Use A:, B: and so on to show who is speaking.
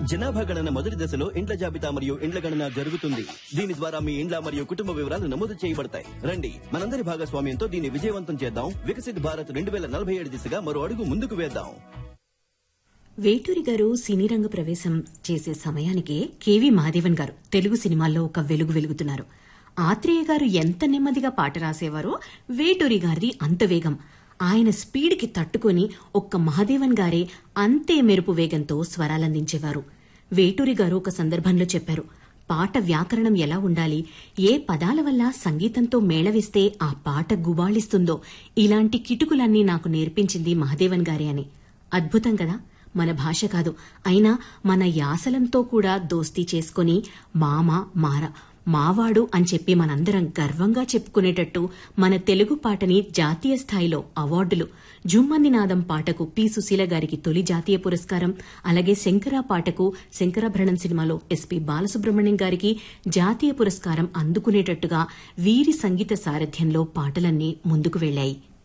A: జనాభా గణన మొదటి దశలో ఇండ్ల జాబితా మరియు ఇండ్ల గణన జరుగుతుంది దీని ద్వారా మీ ఇండ్ల మరియు కుటుంబ వివరాలు నమోదు చేయబడతాయి రండి మనందరి భాగస్వామ్యంతో దీన్ని విజయవంతం చేద్దాం వికసిత్ భారత్ రెండు వేల నలభై ఏడు దిశగా మరో అడుగు ముందుకు వేద్దాం
B: వేటూరి గారు సినీ రంగ ప్రవేశం చేసే సమయానికే కేవి మహాదేవన్ గారు తెలుగు సినిమాల్లో ఒక వెలుగు వెలుగుతున్నారు ఆత్రేయ గారు ఎంత నెమ్మదిగా పాట రాసేవారో వేటూరి గారిది అంత వేగం ఆయన స్పీడ్కి తట్టుకొని ఒక్క మహాదేవన్ గారే అంతే మెరుపు వేగంతో స్వరాలందించేవారు వేటూరి గారు ఒక సందర్భంలో చెప్పారు పాట వ్యాకరణం ఎలా ఉండాలి ఏ పదాల వల్ల సంగీతంతో మేళవిస్తే ఆ పాట గుబాళిస్తుందో ఇలాంటి కిటుకులన్నీ నాకు నేర్పించింది మహాదేవన్ గారే అని అద్భుతం కదా మన భాష కాదు అయినా మన యాసలంతో కూడా దోస్తీ చేసుకుని మామ మార మావాడు అని చెప్పి మనందరం గర్వంగా చెప్పుకునేటట్టు మన తెలుగు పాటని జాతీయ స్థాయిలో అవార్డులు జుమ్మంది నాదం పాటకు పి సుశీల గారికి తొలి జాతీయ పురస్కారం అలాగే శంకర పాటకు శంకరాభరణం సినిమాలో ఎస్పి బాలసుబ్రహ్మణ్యం గారికి జాతీయ పురస్కారం అందుకునేటట్టుగా వీరి సంగీత సారథ్యంలో పాటలన్నీ ముందుకు వెళ్లాయి